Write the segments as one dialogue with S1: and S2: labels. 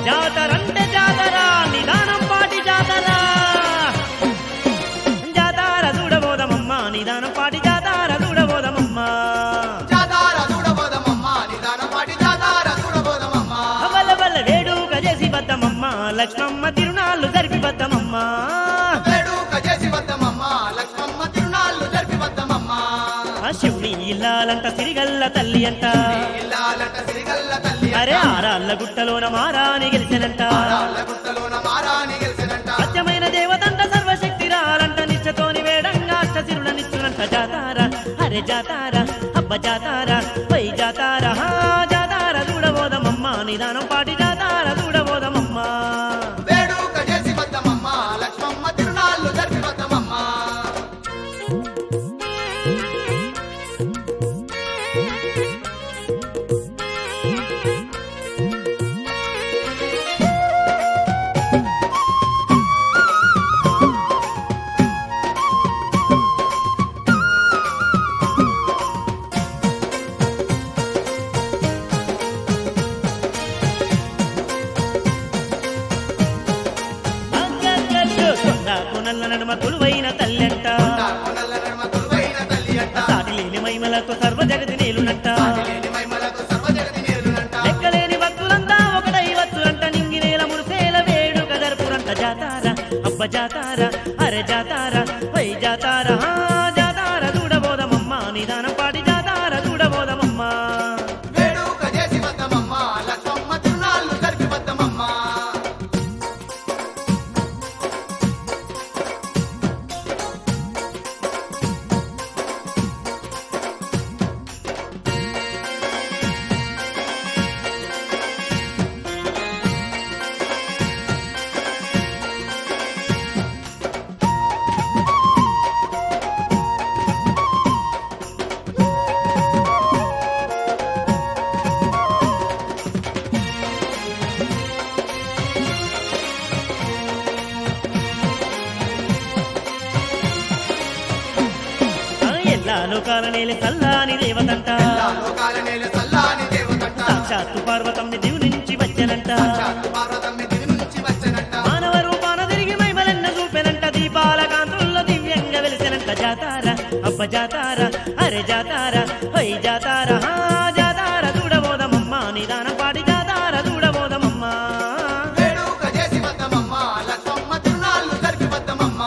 S1: జాతరంటే జాతర నిదానం పాటి జాతర జాతార చూడబోదమమ్మ నిదానం పాటి జాతార చూడబోదమమ్మ
S2: జాతార చూడబోదమమ్మ నిదాన పాటి జాతార చూడబోదమమ్మ
S1: అవల వల్ల వేడుక చేసి బద్దమమ్మ లక్ష్మమ్మ తిరునాళ్ళు జరిపి బద్దమమ్మ
S2: వేడుక చేసి వద్దమమ్మ లక్ష్మమ్మ తిరునాళ్ళు జరిపి వద్దమమ్మ
S1: ఆ శివుని ఇల్లాలంట సిరిగల్ల తల్లి అంట
S2: ఇల్లాలంట సిరిగల్ల తల్లి
S1: అరే ఆరాళ్ళ గుట్టలోన మారాని గెలిచెనంట
S2: ఆరాళ్ళ గుట్టలోన మారాని గెలిచినంట
S1: సత్యమైన దేవతంట సర్వశక్తి రాలంట నిత్యతోని వేడంగా అష్ట సిరులనిచ్చునంట జాతార అరే జాతార అబ్బ జాతార పై జాతార హా జాతార చూడబోదమమ్మ నిదానం పాటి జాతార చూడబోదమమ్మ
S2: వేడుక చేసి వద్దమమ్మ లక్ష్మమ్మ తిరునాళ్ళు జరిపి వద్దమమ్మ
S1: అగ్గగ్గగ్గ కొండ కొనల్ల నడుమ కొలువైన తల్లంట
S2: కొండల నడుమ కొలువైన తల్లి అంట
S1: సాటి లేని మైమలతో సర్వ జగతి నేలునంట
S2: లేని మహిమలతో సర్వ జగతి నేరునంట
S1: లెక్కలేని భక్తులంతా ఒకటై వచ్చురంట నింగి నేల మురిసేల వేడుక జరుపురంట జాతార అబ్బ జాతార అరే జాతార పై జాతార హా జాతార చూడబోదమమ్మ నిదానం పాటి జాతార చూడబోదమమ్మ
S2: వేడుక చేసి వద్దమమ్మ లక్ష్మమ్మ తిరునాళ్ళు జరిపి వద్దమమ్మ
S1: ఆ ఎల్లా లోకాల నేల చల్లాని దేవతంట
S2: ఆ లోకాల నేల చల్లాని దేవతంట
S1: సాక్షాత్తు పార్వతంని దివు నుంచి వచ్చనంట
S2: సాక్షాత్తు పార్వతమ్మ దివి నుంచి వచ్చనంట
S1: మానవ రూపాన తిరిగి మైమలెన్న చూపెనంట దీపాల కాంతుల్లో దివ్యంగా వెలిసెనంట జాతార అబ్బ జాతార అరే జాతార హై జాతార హా జాతార చూడబోదమమ్మ నిదానం పాటి జాతార చూడబోదమమ్మ
S2: వేడుక చేసి వద్దమమ్మ లక్ష్మమ్మ తిరునాళ్ళు జరిపి వద్దమమ్మ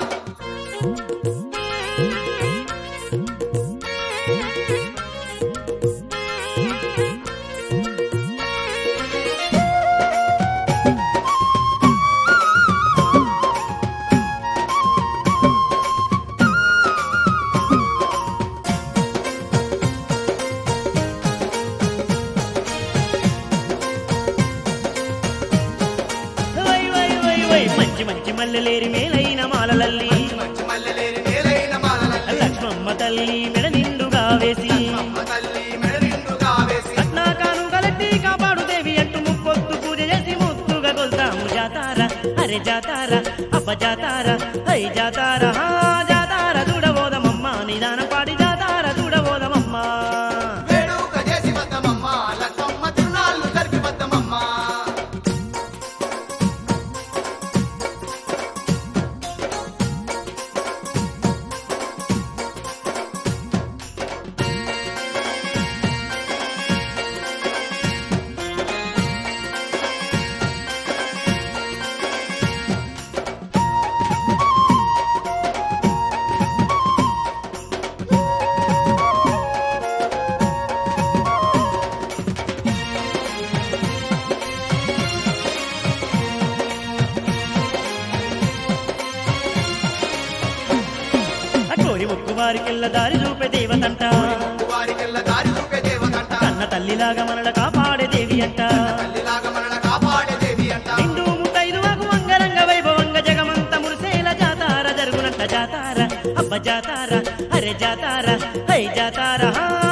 S1: వై వై వై వై మంచి మంచి మల్లెలేరి మేలైన మాలలల్లి
S2: మంచి మల్లెలేని నేలైన మాలలల్లి
S1: లక్ష్మమ్మ తల్లి మెడ నిండుగా వేసి
S2: అమ్మ తల్లి మెడనిండుగా వేసి
S1: కట్నాకాను గలట్టి కాపాడు దేవి అంటూ ముప్పొత్తు పూజ చేసి ముత్తుగా కొల్తాము జాతార అరే జాతార అబ్బ జాతార హై జాతార హా జాతార చూడబోదమమ్మ నిదానం పాడి జాతార చూడబోదమమ్మ
S2: వేడుక చేసి వద్దమమ్మ లక్ష్మమ్మ తిరునాళ్ళు జరిపి వద్దమమ్మ
S1: ఆ కోరి ముక్కు వారికెళ్ళ దారి చూపే దేవతంట
S2: వారికెల్ల దారి చూపే దేవతంట
S1: కన్న తల్లిలాగా మనల కాపాడే దేవి అంట
S2: తల్లిలాగా మనల కాపాడే దేవి అంట
S1: నిండు ముత్తైదు వాగు అంగరంగ వైభవంగ జగమంత మురిసేల జాతార జరుగునంట జాతార అబ్బ జాతార అరే జాతార హై జాతార హా